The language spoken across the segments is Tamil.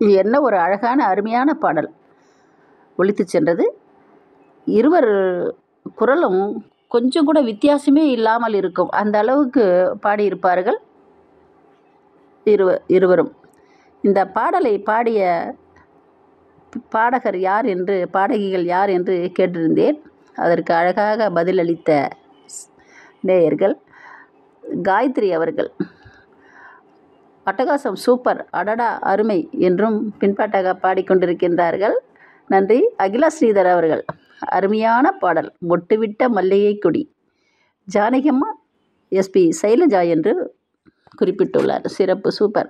என்ன ஒரு அழகான அருமையான பாடல் ஒலித்து சென்றது இருவர் குரலும் கொஞ்சம் கூட வித்தியாசமே இல்லாமல் இருக்கும் அந்த அளவுக்கு பாடியிருப்பார்கள் இருவ இருவரும் இந்த பாடலை பாடிய பாடகர் யார் என்று பாடகிகள் யார் என்று கேட்டிருந்தேன் அதற்கு அழகாக பதிலளித்த நேயர்கள் காயத்ரி அவர்கள் அட்டகாசம் சூப்பர் அடடா அருமை என்றும் பின்பாட்டாக பாடிக்கொண்டிருக்கின்றார்கள் நன்றி அகிலா ஸ்ரீதர் அவர்கள் அருமையான பாடல் மொட்டுவிட்ட மல்லிகை கொடி ஜானகியம்மா எஸ்பி சைலஜா என்று குறிப்பிட்டுள்ளார் சிறப்பு சூப்பர்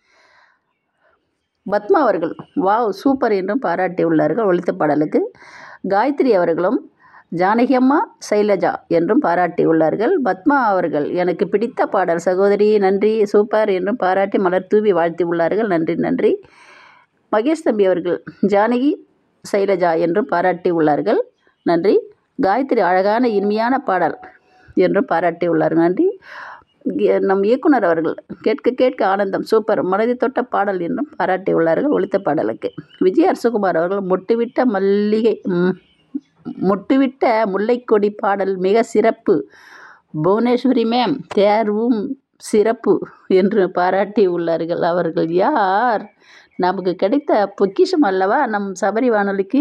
பத்மா அவர்கள் வாவ் சூப்பர் என்றும் பாராட்டியுள்ளார்கள் ஒழித்த பாடலுக்கு காயத்ரி அவர்களும் ஜானகியம்மா சைலஜா என்றும் பாராட்டியுள்ளார்கள் பத்மா அவர்கள் எனக்கு பிடித்த பாடல் சகோதரி நன்றி சூப்பர் என்றும் பாராட்டி மலர் தூவி வாழ்த்தியுள்ளார்கள் நன்றி நன்றி மகேஷ் தம்பி அவர்கள் ஜானகி சைலஜா என்றும் பாராட்டியுள்ளார்கள் நன்றி காயத்ரி அழகான இனிமையான பாடல் என்றும் பாராட்டியுள்ளார்கள் நன்றி இ- நம் இயக்குனர் அவர்கள் கேட்க கேட்க ஆனந்தம் சூப்பர் மனதை தொட்ட பாடல் என்றும் பாராட்டியுள்ளார்கள் ஒழித்த பாடலுக்கு விஜய் அரசகுமார் அவர்கள் மொட்டுவிட்ட மல்லிகை ம், மொட்டுவிட்ட முல்லைக்கொடி பாடல் மிக சிறப்பு புவனேஸ்வரி மேம் தேர்வும் சிறப்பு என்று பாராட்டி உள்ளார்கள் அவர்கள் யார் நமக்கு கிடைத்த பொக்கிஷம் அல்லவா நம் சபரி வானொலிக்கு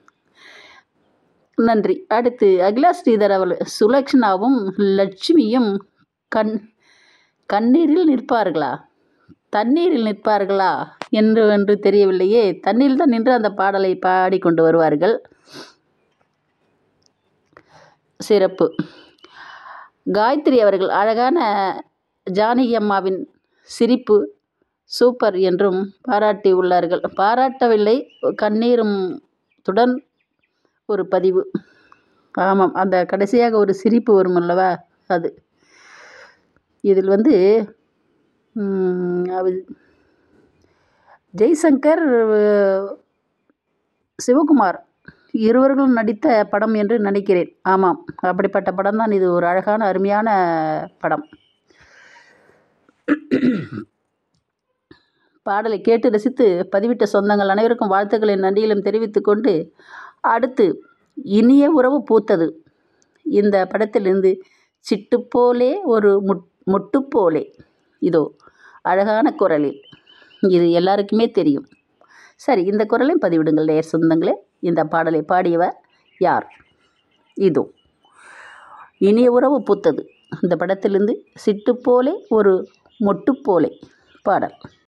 நன்றி அடுத்து அகிலா ஸ்ரீதர் அவள் சுலக்ஷனாவும் லட்சுமியும் கண் கண்ணீரில் நிற்பார்களா தண்ணீரில் நிற்பார்களா என்று என்று தெரியவில்லையே தண்ணீரில் தான் நின்று அந்த பாடலை பாடிக்கொண்டு வருவார்கள் சிறப்பு காயத்ரி அவர்கள் அழகான ஜானகி அம்மாவின் சிரிப்பு சூப்பர் என்றும் பாராட்டி உள்ளார்கள் பாராட்டவில்லை கண்ணீரும் துடன் ஒரு பதிவு ஆமாம் அந்த கடைசியாக ஒரு சிரிப்பு வரும் அல்லவா அது இதில் வந்து ம், அவ- ஜெய்சங்கர் அஹ், சிவகுமார் இருவர்களும் நடித்த படம் என்று நினைக்கிறேன் ஆமாம் அப்படிப்பட்ட படம் தான் இது ஒரு அழகான அருமையான படம் பாடலை கேட்டு ரசித்து பதிவிட்ட சொந்தங்கள் அனைவருக்கும் வாழ்த்துக்களின் நன்றிகளும் தெரிவித்துக் கொண்டு அடுத்து இனிய உறவு பூத்தது இந்த படத்திலிருந்து சிட்டு போலே ஒரு முட் மொட்டு போலே இதோ அழகான குரலில் இது எல்லாருக்குமே தெரியும் சரி இந்த குரலையும் பதிவிடுங்கள் நேர் சொந்தங்களே இந்த பாடலை பாடியவர் யார் இதோ இனிய உறவு பூத்தது இந்த படத்திலிருந்து சிட்டு போலே ஒரு மொட்டு போலே பாடல்